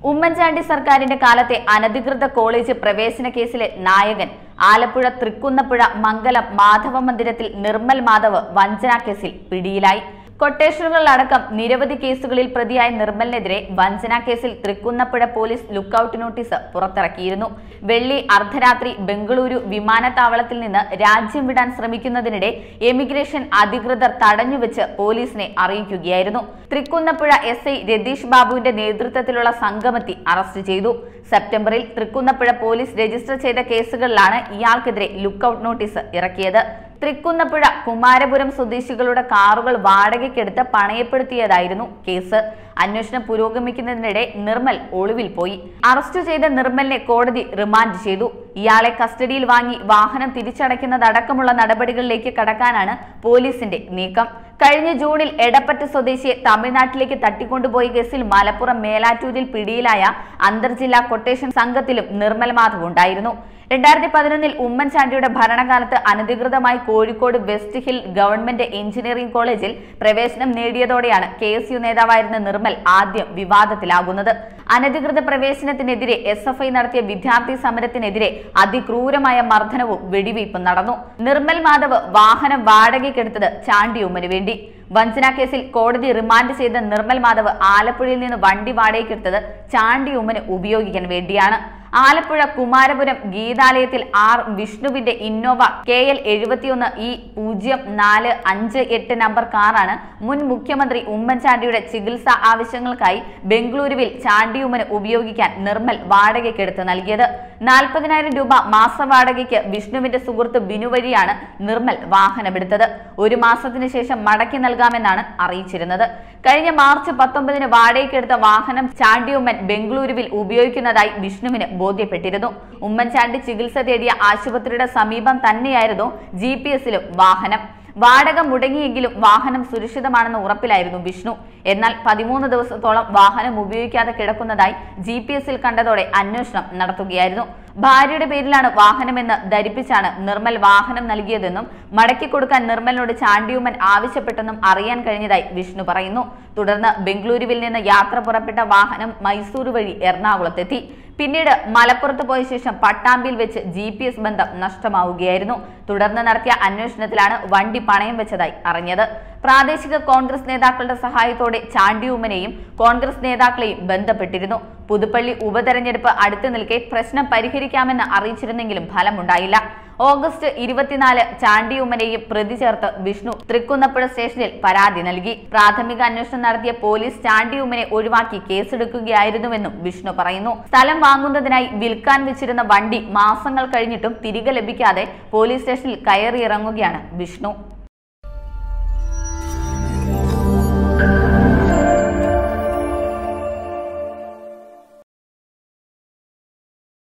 ഉമ്മൻചാണ്ടി സർക്കാരിന്റെ കാലത്തെ അനധികൃത കോളേജ് പ്രവേശന കേസിലെ നായകൻ ആലപ്പുഴ തൃക്കുന്നപ്പുഴ മംഗലം മാധവ മന്ദിരത്തിൽ നിർമ്മൽ മാധവ് വഞ്ചനാ കേസിൽ പിടിയിലായി കൊട്ടേഷനുകളിലടക്കം നിരവധി കേസുകളിൽ പ്രതിയായ നിർമ്മലിനെതിരെ വഞ്ചനാ കേസിൽ തൃക്കുന്നപ്പുഴ പോലീസ് ലുക്കൌട്ട് നോട്ടീസ് പുറത്തിറക്കിയിരുന്നു വെള്ളി അർദ്ധരാത്രി ബംഗളൂരു വിമാനത്താവളത്തിൽ നിന്ന് രാജ്യം വിടാൻ ശ്രമിക്കുന്നതിനിടെ എമിഗ്രേഷൻ അധികൃതർ തടഞ്ഞുവെച്ച് പോലീസിനെ അറിയിക്കുകയായിരുന്നു തൃക്കുന്നപ്പുഴ എസ് ഐ രതീഷ് ബാബുവിന്റെ നേതൃത്വത്തിലുള്ള സംഘമെത്തി അറസ്റ്റ് ചെയ്തു സെപ്റ്റംബറിൽ തൃക്കുന്നപ്പുഴ പോലീസ് രജിസ്റ്റർ ചെയ്ത കേസുകളിലാണ് ഇയാൾക്കെതിരെ ലുക്കൌട്ട് നോട്ടീസ് ഇറക്കിയത് തൃക്കുന്നപ്പുഴ കുമാരപുരം സ്വദേശികളുടെ കാറുകൾ വാടകയ്ക്കെടുത്ത് പണയപ്പെടുത്തിയതായിരുന്നു കേസ് അന്വേഷണം പുരോഗമിക്കുന്നതിനിടെ നിർമ്മൽ ഒളിവിൽ പോയി അറസ്റ്റ് ചെയ്ത നിർമ്മലിനെ കോടതി റിമാൻഡ് ചെയ്തു ഇയാളെ കസ്റ്റഡിയിൽ വാങ്ങി വാഹനം തിരിച്ചടയ്ക്കുന്നതടക്കമുള്ള നടപടികളിലേക്ക് കടക്കാനാണ് പോലീസിന്റെ നീക്കം കഴിഞ്ഞ ജൂണിൽ എടപ്പറ്റ സ്വദേശിയെ തമിഴ്നാട്ടിലേക്ക് തട്ടിക്കൊണ്ടുപോയ കേസിൽ മലപ്പുറം മേലാറ്റൂരിൽ പിടിയിലായ അന്തർജില്ലാ കൊട്ടേഷൻ സംഘത്തിലും നിർമ്മൽ മാധവ് ഉണ്ടായിരുന്നു രണ്ടായിരത്തി പതിനൊന്നിൽ ഉമ്മൻചാണ്ടിയുടെ ഭരണകാലത്ത് അനധികൃതമായി Kozhikode west hill government engineering കോളേജിൽ പ്രവേശനം നേടിയതോടെയാണ് കെ എസ് യു നേതാവായിരുന്ന നിർമ്മൽ ആദ്യം വിവാദത്തിലാകുന്നത് അനധികൃത പ്രവേശനത്തിനെതിരെ എസ് എഫ് ഐ നടത്തിയ വിദ്യാർത്ഥി സമരത്തിനെതിരെ അതിക്രൂരമായ മർദ്ദനവും വെടിവയ്പും നടന്നു നിർമ്മൽ മാധവ് വാഹനം വാടകയ്ക്കെടുത്തത് ചാണ്ടിയുമ്മന് വേണ്ടി വഞ്ചനാ കേസിൽ കോടതി റിമാൻഡ് ചെയ്ത നിർമ്മൽ മാധവ് ആലപ്പുഴയിൽ നിന്ന് വണ്ടി വാടകയ്ക്കെടുത്തത് ചാണ്ടിയുമ്മന് ഉപയോഗിക്കാൻ വേണ്ടിയാണ് ആലപ്പുഴ കുമാരപുരം ഗീതാലയത്തിൽ ആർ വിഷ്ണുവിന്റെ ഇന്നോവ കെ എൽ എഴുപത്തിയൊന്ന് ഇ പൂജ്യം നാല് അഞ്ച് എട്ട് നമ്പർ കാറാണ് മുൻ മുഖ്യമന്ത്രി ഉമ്മൻചാണ്ടിയുടെ ചികിത്സാ ആവശ്യങ്ങൾക്കായി ബംഗളൂരുവിൽ ചാണ്ടിയുമ്മന് ഉപയോഗിക്കാൻ നിർമ്മൽ വാടകയ്ക്കെടുത്ത് നൽകിയത് നാൽപ്പതിനായിരം രൂപ മാസ വാടകയ്ക്ക് വിഷ്ണുവിന്റെ സുഹൃത്ത് ബിനു വഴിയാണ് നിർമ്മൽ വാഹനമെടുത്തത് ഒരു മാസത്തിന് ശേഷം മടക്കി നൽകാമെന്നാണ് അറിയിച്ചിരുന്നത് കഴിഞ്ഞ മാർച്ച് പത്തൊമ്പതിന് വാടകയ്ക്കെടുത്ത വാഹനം ചാണ്ടിയുമ്മൻ ബംഗളൂരുവിൽ ഉപയോഗിക്കുന്നതായി വിഷ്ണുവിന് ബോധ്യപ്പെട്ടിരുന്നു ഉമ്മൻചാണ്ടി ചികിത്സ തേടിയ ആശുപത്രിയുടെ സമീപം തന്നെയായിരുന്നു ജി പി എസിലും വാഹനം വാടക മുടങ്ങിയെങ്കിലും വാഹനം സുരക്ഷിതമാണെന്ന് ഉറപ്പിലായിരുന്നു വിഷ്ണു എന്നാൽ പതിമൂന്ന് ദിവസത്തോളം വാഹനം ഉപയോഗിക്കാതെ കിടക്കുന്നതായി ജി പി എസിൽ കണ്ടതോടെ അന്വേഷണം നടത്തുകയായിരുന്നു ഭാര്യയുടെ പേരിലാണ് വാഹനമെന്ന് ധരിപ്പിച്ചാണ് നിർമ്മൽ വാഹനം നൽകിയതെന്നും മടക്കി കൊടുക്കാൻ നിർമ്മലിനോട് ചാണ്ടിയുമ്മൻ ആവശ്യപ്പെട്ടെന്നും അറിയാൻ കഴിഞ്ഞതായി വിഷ്ണു പറയുന്നു തുടർന്ന് ബംഗളൂരുവിൽ നിന്ന് യാത്ര പുറപ്പെട്ട വാഹനം മൈസൂർ വഴി എറണാകുളത്തെത്തി പിന്നീട് മലപ്പുറത്ത് പോയ ശേഷം പട്ടാമ്പിയിൽ വെച്ച് ജി പി എസ് ബന്ധം നഷ്ടമാവുകയായിരുന്നു തുടർന്ന് നടത്തിയ അന്വേഷണത്തിലാണ് വണ്ടി പണയം വെച്ചതായി അറിഞ്ഞത് പ്രാദേശിക കോൺഗ്രസ് നേതാക്കളുടെ സഹായത്തോടെ ചാണ്ടിയുമ്മനെയും കോൺഗ്രസ് നേതാക്കളെയും ബന്ധപ്പെട്ടിരുന്നു പുതുപ്പള്ളി ഉപതെരഞ്ഞെടുപ്പ് അടുത്തു നിൽക്കെ പ്രശ്നം പരിഹരിക്കാമെന്ന് അറിയിച്ചിരുന്നെങ്കിലും ഫലമുണ്ടായില്ല ഓഗസ്റ്റ് ഇരുപത്തിനാല് ചാണ്ടിയുമ്മനെയും പ്രതി ചേർത്ത് വിഷ്ണു തൃക്കുന്നപ്പുഴ സ്റ്റേഷനിൽ പരാതി നൽകി പ്രാഥമിക അന്വേഷണം നടത്തിയ പോലീസ് ചാണ്ടിയുമ്മനെ ഒഴിവാക്കി കേസെടുക്കുകയായിരുന്നുവെന്നും വിഷ്ണു പറയുന്നു സ്ഥലം വാങ്ങുന്നതിനായി വിൽക്കാൻ വെച്ചിരുന്ന വണ്ടി മാസങ്ങൾ കഴിഞ്ഞിട്ടും തിരികെ ലഭിക്കാതെ പോലീസ് സ്റ്റേഷനിൽ കയറിയിറങ്ങുകയാണ് വിഷ്ണു